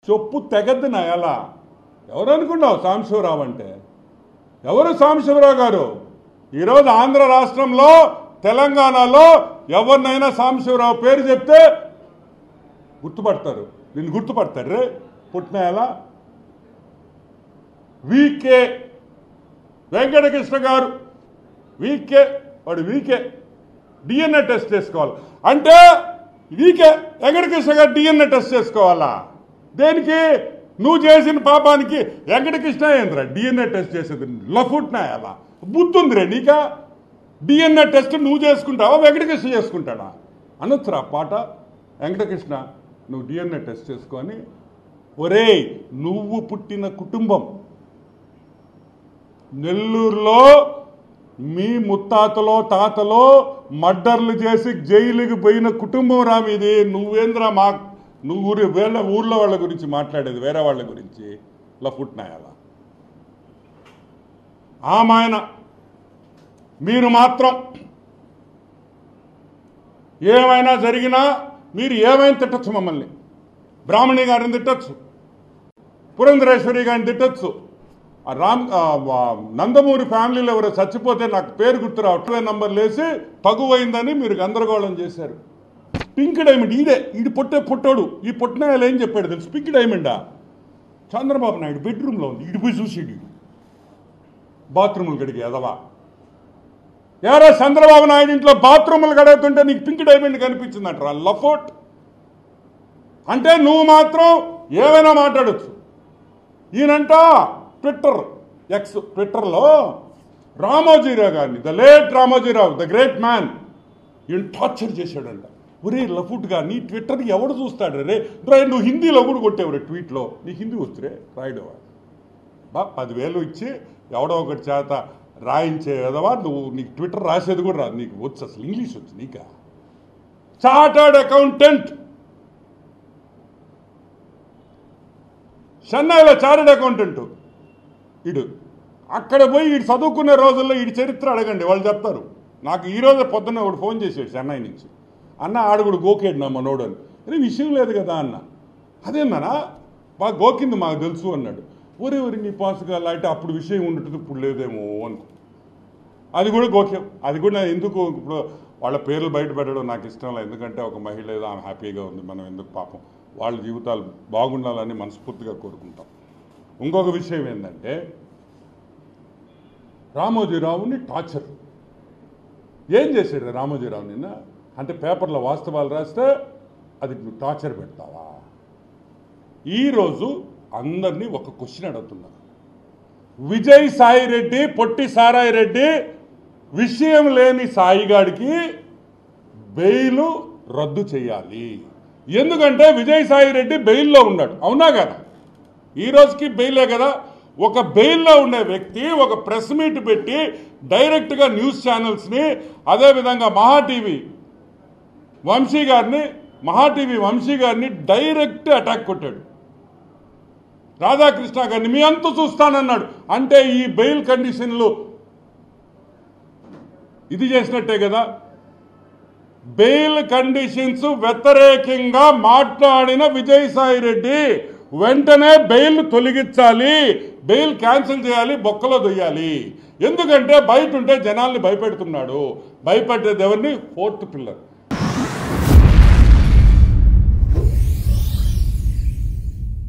చొప్పు తెగద్దు నా ఎలా ఎవరు అనుకున్నావు సాంబశివరావు అంటే ఎవరు సాంబశివరావు గారు ఈరోజు ఆంధ్ర రాష్ట్రంలో తెలంగాణలో ఎవరినైనా సాంబశివరావు పేరు చెప్తే గుర్తుపడతారు నేను గుర్తుపడతారు రే పుట్టిన ఎలా వీకే వెంకటకృష్ణ గారు వీకే వాడు వీకే డిఎన్ఏ టెస్ట్ చేసుకోవాలి అంటే వీకే వెంకటకృష్ణ గారు డిఎన్ఏ టెస్ట్ చేసుకోవాలా దేనికి నువ్వు చేసిన పాపానికి వెంకటకృష్ణ ఏంద్రా డిఎన్ఏ టెస్ట్ చేసేది లఫుట్నా అలా బుద్ధి ఉందిరే నీకా డిఎన్ఏ టెస్ట్ నువ్వు చేసుకుంటావా వెంకటకృష్ణ చేసుకుంటాడా అనొచ్చురా పాట వెంకటకృష్ణ నువ్వు డిఎన్ఏ టెస్ట్ చేసుకొని ఒరేయ్ నువ్వు పుట్టిన కుటుంబం నెల్లూరులో మీ ముత్తాతలో తాతలో మర్డర్లు చేసి జైలుకి పోయిన కుటుంబం రా మీది నువ్వేంద్రా మా నువ్వు ఊరి వేళ్ళ ఊర్లో వాళ్ళ గురించి మాట్లాడేది వేరే వాళ్ళ గురించి లఫుట్నాయాల ఆమాయన మీరు మాత్రం ఏమైనా జరిగినా మీరు ఏమైనా తిట్టచ్చు మమ్మల్ని బ్రాహ్మణి గారిని తిట్టచ్చు పురంధరేశ్వరి గారిని తిట్టచ్చు ఆ రామ్ ఆ, వా- నందమూరి ఫ్యామిలీలో ఎవరో చచ్చిపోతే నాకు పేరు గుర్తు రావట్లే నంబర్ లేసి తగువైందని మీరు గందరగోళం చేశారు పింక్ డైమండ్ ఈడే ఈడు పొట్టే పొట్టోడు ఈ పొట్టినాయలు ఏం చెప్పాడు తెలుసు పింక్ డైమండా చంద్రబాబు నాయుడు బెడ్రూమ్లో ఉంది ఇటు పోయి చూసాడు ఈడు బాత్రూములు గడిగి ఎదవా ఏరా చంద్రబాబు నాయుడు ఇంట్లో బాత్రూములు గడుగుతుంటే నీకు పింక్ డైమండ్ కనిపించిందంటారా లఫోట్ అంటే నువ్వు మాత్రం ఏమైనా మాట్లాడొచ్చు ఈయనంట ట్విట్టర్ ఎక్స్ ట్విట్టర్లో రామోజీరావు గారిని the late Ramoji Rao the great man ఈయన టార్చర్ చేశాడంట ఒరే లఫుట్ గా నీ ట్విట్టర్ ఎవడు చూస్తాడు రే రే నువ్వు హిందీలో కూడా కొట్టేవరే ట్వీట్లో నీకు హిందీ వస్తురే రాయడవా బా పదివేలు ఇచ్చి ఎవడో ఒకటి చేత రాయించే విధవా నువ్వు నీకు ట్విట్టర్ రాసేది కూడా రాదు నీకు వచ్చు అసలు ఇంగ్లీష్ వచ్చు నీకా చార్టర్డ్ అకౌంటెంట్ చెన్నైలో చార్టెడ్ అకౌంటెంట్ ఇడు అక్కడ పోయి ఈడు చదువుకునే రోజుల్లో ఈడి చరిత్ర అడగండి వాళ్ళు చెప్తారు నాకు ఈ రోజే పొద్దున్న ఒకడు ఫోన్ చేసాడు చెన్నై నుంచి అన్న ఆడుగుడు గోకేడు నా మనోడు అని అరే విషయం లేదు కదా అన్న అదేందనా బాగా గోకింది మాకు తెలుసు అన్నాడు ఒరే ఒరి నీ పాసుగా అంటే అప్పుడు విషయం ఉండటం ఇప్పుడు లేదేమో అనుకో అది కూడా గోక్యం అది కూడా నేను ఎందుకు ఇప్పుడు వాళ్ళ పేర్లు బయట పెట్టడం నాకు ఇష్టం లేదు ఎందుకంటే ఒక మహిళ ఏదో ఆమె హ్యాపీగా ఉంది మనం ఎందుకు పాపం వాళ్ళ జీవితాలు బాగుండాలని మనస్ఫూర్తిగా కోరుకుంటాం ఇంకొక విషయం ఏంటంటే రామోజీరావుని టార్చర్ ఏం చేశాడు రామోజీరావు నిన్న అంటే పేపర్లో వాస్తవాలు రాస్తే అది నువ్వు టార్చర్ పెడతావా ఈరోజు అందరినీ ఒక క్వశ్చన్ అడుగుతున్నారు విజయ్ సాయి రెడ్డి పొట్టి సారాయి రెడ్డి విషయం లేని సాయిగాడికి బెయిల్ రద్దు చేయాలి ఎందుకంటే విజయ్ సాయి రెడ్డి బెయిల్లో ఉన్నాడు అవునా కదా ఈ రోజుకి బెయిలే కదా ఒక బెయిల్లో ఉండే వ్యక్తి ఒక ప్రెస్ మీట్ పెట్టి డైరెక్ట్గా న్యూస్ ఛానల్స్ని అదేవిధంగా మహా టీవీ వంశీ గారిని మహా టీవీ వంశీ గారిని డైరెక్ట్ అటాక్ కొట్టాడు రాధాకృష్ణ గారిని మీ అంతు చూస్తానన్నాడు అంటే ఈ బెయిల్ కండిషన్లు ఇది చేసినట్టే కదా బెయిల్ కండిషన్స్ వ్యతిరేకంగా మాట్లాడిన విజయసాయి రెడ్డి వెంటనే బెయిల్ తొలగించాలి బెయిల్ క్యాన్సిల్ చేయాలి బొక్కలో దొయ్యాలి ఎందుకంటే బయట ఉంటే జనాల్ని భయపెడుతున్నాడు భయపెట్టేది ఎవరిని ఫోర్త్ పిల్లర్